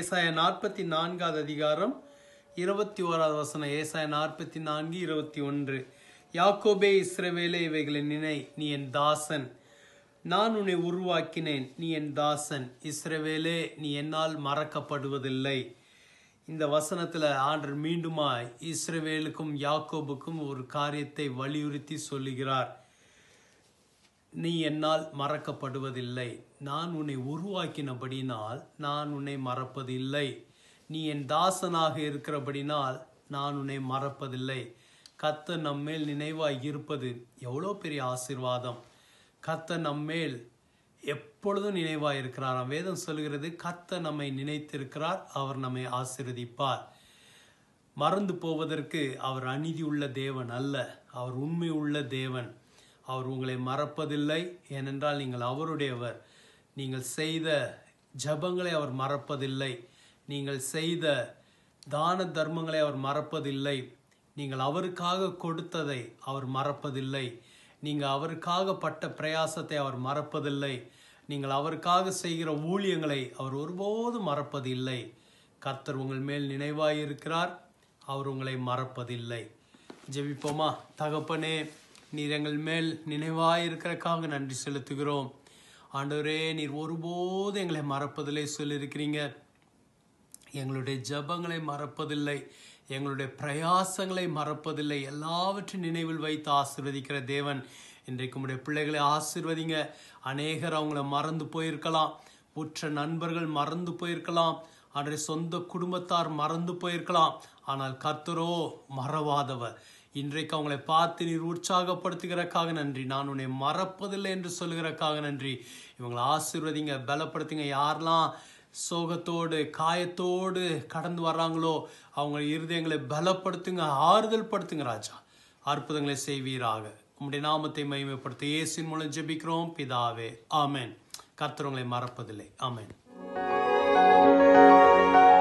ஏசாய நாற்பத்தி நான்காவது அதிகாரம் இருபத்தி ஓராவது வசனம் ஏசாய நாற்பத்தி நான்கு இருபத்தி ஒன்று யாக்கோபே இஸ்ரவேலே இவைகளை நினை நீ என் தாசன் நான் உன்னை உருவாக்கினேன் நீ என் தாசன் இஸ்ரவேலே நீ என்னால் மறக்கப்படுவதில்லை இந்த வசனத்துல ஆண்டர் மீண்டுமாய் இஸ்ரவேலுக்கும் யாக்கோபுக்கும் ஒரு காரியத்தை வலியுறுத்தி சொல்லுகிறார் நீ என்னால் மறக்கப்படுவதில்லை நான் உன்னை உருவாக்கினபடினால் நான் உன்னை மறப்பதில்லை நீ என் தாசனாக இருக்கிறபடினால் நான் உன்னை மறப்பதில்லை கத்த நம்மேல் நினைவாய் இருப்பது எவ்வளோ பெரிய ஆசீர்வாதம் கத்த நம்மேல் எப்பொழுதும் நினைவாய் இருக்கிறாராம் வேதம் சொல்கிறது கத்த நம்மை நினைத்திருக்கிறார் அவர் நம்மை ஆசீர்வதிப்பார் மறந்து போவதற்கு அவர் அநீதி உள்ள தேவன் அல்ல அவர் உண்மை உள்ள தேவன் அவர் உங்களை மறப்பதில்லை ஏனென்றால் நீங்கள் அவருடையவர் நீங்கள் செய்த ஜபங்களை அவர் மறப்பதில்லை நீங்கள் செய்த தான தர்மங்களை அவர் மறப்பதில்லை நீங்கள் அவருக்காக கொடுத்ததை அவர் மறப்பதில்லை நீங்கள் அவருக்காக பட்ட பிரயாசத்தை அவர் மறப்பதில்லை நீங்கள் அவருக்காக செய்கிற ஊழியங்களை அவர் ஒருபோதும் மறப்பதில்லை கர்த்தர் உங்கள் மேல் நினைவாயிருக்கிறார் அவர் உங்களை மறப்பதில்லை ஜெபிப்போமா தகப்பனே நீர் எங்கள் மேல் நினைவாயிருக்கிறக்காக நன்றி செலுத்துகிறோம் ஆண்டவரே நீர் ஒருபோதும் எங்களை மறப்பதில்லை சொல்லியிருக்கிறீங்க எங்களுடைய ஜபங்களை மறப்பதில்லை எங்களுடைய பிரயாசங்களை மறப்பதில்லை எல்லாவற்றையும் நினைவில் வைத்து ஆசிர்வதிக்கிற தேவன் இன்றைக்கு உடைய பிள்ளைகளை ஆசிர்வதிங்க அநேகர் அவங்கள மறந்து போயிருக்கலாம் உற்ற நண்பர்கள் மறந்து போயிருக்கலாம் அன்றைய சொந்த குடும்பத்தார் மறந்து போயிருக்கலாம் ஆனால் கர்த்தரோ மறவாதவர் இன்றைக்கு அவங்களை பார்த்து நீர் உற்சாகப்படுத்துகிறக்காக நன்றி நான் உன்னை மறப்பதில்லை என்று சொல்லுகிறக்காக நன்றி இவங்களை ஆசீர்வதிங்க பலப்படுத்துங்க யாரெல்லாம் சோகத்தோடு காயத்தோடு கடந்து வர்றாங்களோ அவங்க இருதயங்களை பலப்படுத்துங்க ஆறுதல் படுத்துங்க ராஜா அற்புதங்களை செய்வீராக உம்முடைய நாமத்தை மகிமைப்படுத்த இயேசின் மூலம் ஜெபிக்கிறோம் பிதாவே ஆமென் கர்த்தர் உங்களை மறப்பதில்லை ஆமென்